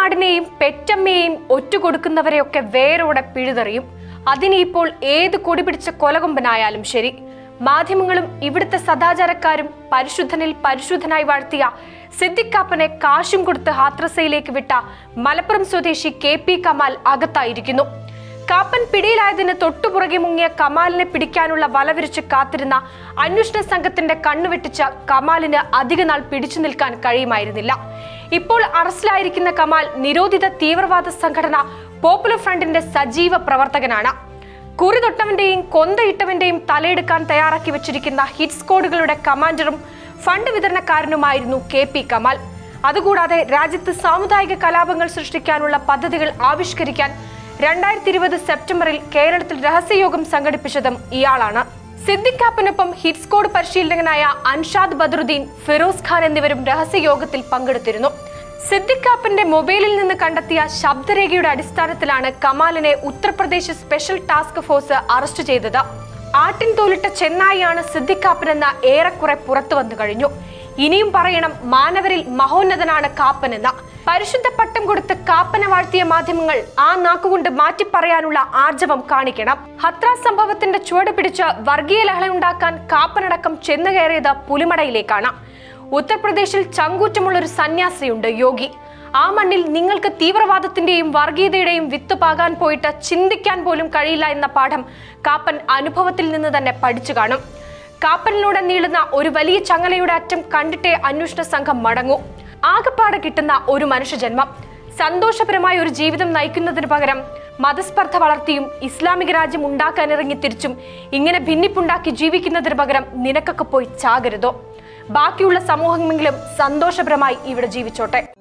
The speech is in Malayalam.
നാടിനെയും പെറ്റമ്മയെയും ഒറ്റുകൊടുക്കുന്നവരെയൊക്കെ വേരോടെ പിഴുതെറിയും അതിനിപ്പോൾ ഏത് കൊടി പിടിച്ച കൊലകൊമ്പനായാലും ശരി മാധ്യമങ്ങളും ഇവിടുത്തെ സദാചാരക്കാരും പരിശുദ്ധനിൽ പരിശുദ്ധനായി വാഴ്ത്തിയ സിദ്ദിഖാപ്പനെ കാശും കൊടുത്ത് ഹാത്രസയിലേക്ക് വിട്ട മലപ്പുറം സ്വദേശി കെ പി കമാൽ അകത്തായിരിക്കുന്നു കാപ്പൻ പിടിയിലായതിന് തൊട്ടുപുറകെ മുങ്ങിയ കമാലിനെ പിടിക്കാനുള്ള വലവിരിച്ച് കാത്തിരുന്ന അന്വേഷണ സംഘത്തിന്റെ കണ്ണുവെട്ടിച്ച കമാലിന് അധികനാൾ പിടിച്ചു നിൽക്കാൻ കഴിയുമായിരുന്നില്ല ഇപ്പോൾ അറസ്റ്റിലായിരിക്കുന്ന കമാൽ നിരോധിത തീവ്രവാദ സംഘടന പോപ്പുലർ ഫ്രണ്ടിന്റെ സജീവ പ്രവർത്തകനാണ് കുറി തൊട്ടവന്റെയും കൊന്തയിട്ടവന്റെയും തലയെടുക്കാൻ തയ്യാറാക്കി വെച്ചിരിക്കുന്ന ഹിറ്റ് സ്ക്വാഡുകളുടെ കമാൻഡറും ഫണ്ട് വിതരണക്കാരനുമായിരുന്നു കെ പി കമാൽ അതുകൂടാതെ രാജ്യത്ത് സാമുദായിക കലാപങ്ങൾ സൃഷ്ടിക്കാനുള്ള പദ്ധതികൾ ആവിഷ്കരിക്കാൻ രണ്ടായിരത്തി ഇരുപത് സെപ്റ്റംബറിൽ കേരളത്തിൽ രഹസ്യയോഗം സംഘടിപ്പിച്ചതും ഇയാളാണ് സിദ്ദിഖാപ്പിനൊപ്പം ഹിറ്റ് സ്ക്വാഡ് പരിശീലകനായ അൻഷാദ് ബദറുദ്ദീൻ ഫിറോസ് ഖാൻ എന്നിവരും രഹസ്യയോഗത്തിൽ പങ്കെടുത്തിരുന്നു സിദ്ദിഖാപ്പിന്റെ മൊബൈലിൽ നിന്ന് കണ്ടെത്തിയ ശബ്ദരേഖയുടെ അടിസ്ഥാനത്തിലാണ് കമാലിനെ Uttar Pradesh special task force arrest ചെയ്തത് ആട്ടിൻ തോലിട്ട ചെന്നായിയാണ് സിദ്ദിഖാപ്പനെന്ന ഏറെക്കുറെ പുറത്തു വന്നു കഴിഞ്ഞു ഇനിയും പറയണം മാനവരിൽ മഹോന്നതനാണ് കാപ്പനെന്ന പരിശുദ്ധ പട്ടം കൊടുത്ത് കാപ്പനെ വാഴ്ത്തിയ മാധ്യമങ്ങൾ ആ നാക്കുകൊണ്ട് മാറ്റി പറയാനുള്ള ആർജവം കാണിക്കണം ഹത്ര സംഭവത്തിന്റെ ചുവട് പിടിച്ച് വർഗീയ ലഹളയുണ്ടാക്കാൻ കാപ്പനടക്കം ചെന്നു കയറിയത് പുലിമടയിലേക്കാണ് ഉത്തർപ്രദേശിൽ ചങ്കൂറ്റമുള്ള ഒരു സന്യാസിയുണ്ട് യോഗി ആ മണ്ണിൽ നിങ്ങൾക്ക് തീവ്രവാദത്തിന്റെയും വർഗീയതയുടെയും വിത്ത് പാകാൻ പോയിട്ട് ചിന്തിക്കാൻ പോലും കഴിയില്ല എന്ന പാഠം കാപ്പൻ അനുഭവത്തിൽ നിന്ന് തന്നെ പഠിച്ചു കാണും കാപ്പനിലൂടെ നീളുന്ന ഒരു വലിയ ചങ്ങലയുടെ അറ്റം കണ്ടിട്ടേ അന്വേഷണ സംഘം മടങ്ങൂ ആകപ്പാടെ കിട്ടുന്ന ഒരു മനുഷ്യജന്മം സന്തോഷപരമായ ഒരു ജീവിതം നയിക്കുന്നതിന് പകരം മതസ്പർദ്ധ വളർത്തിയും ഇസ്ലാമിക രാജ്യം ഉണ്ടാക്കാനിറങ്ങി തിരിച്ചും ഇങ്ങനെ ഭിന്നിപ്പുണ്ടാക്കി ജീവിക്കുന്നതിന് പകരം നിനക്കൊക്കെ പോയി ചാകരുതോ ബാക്കിയുള്ള സമൂഹമെങ്കിലും സന്തോഷപരമായി ഇവിടെ ജീവിച്ചോട്ടെ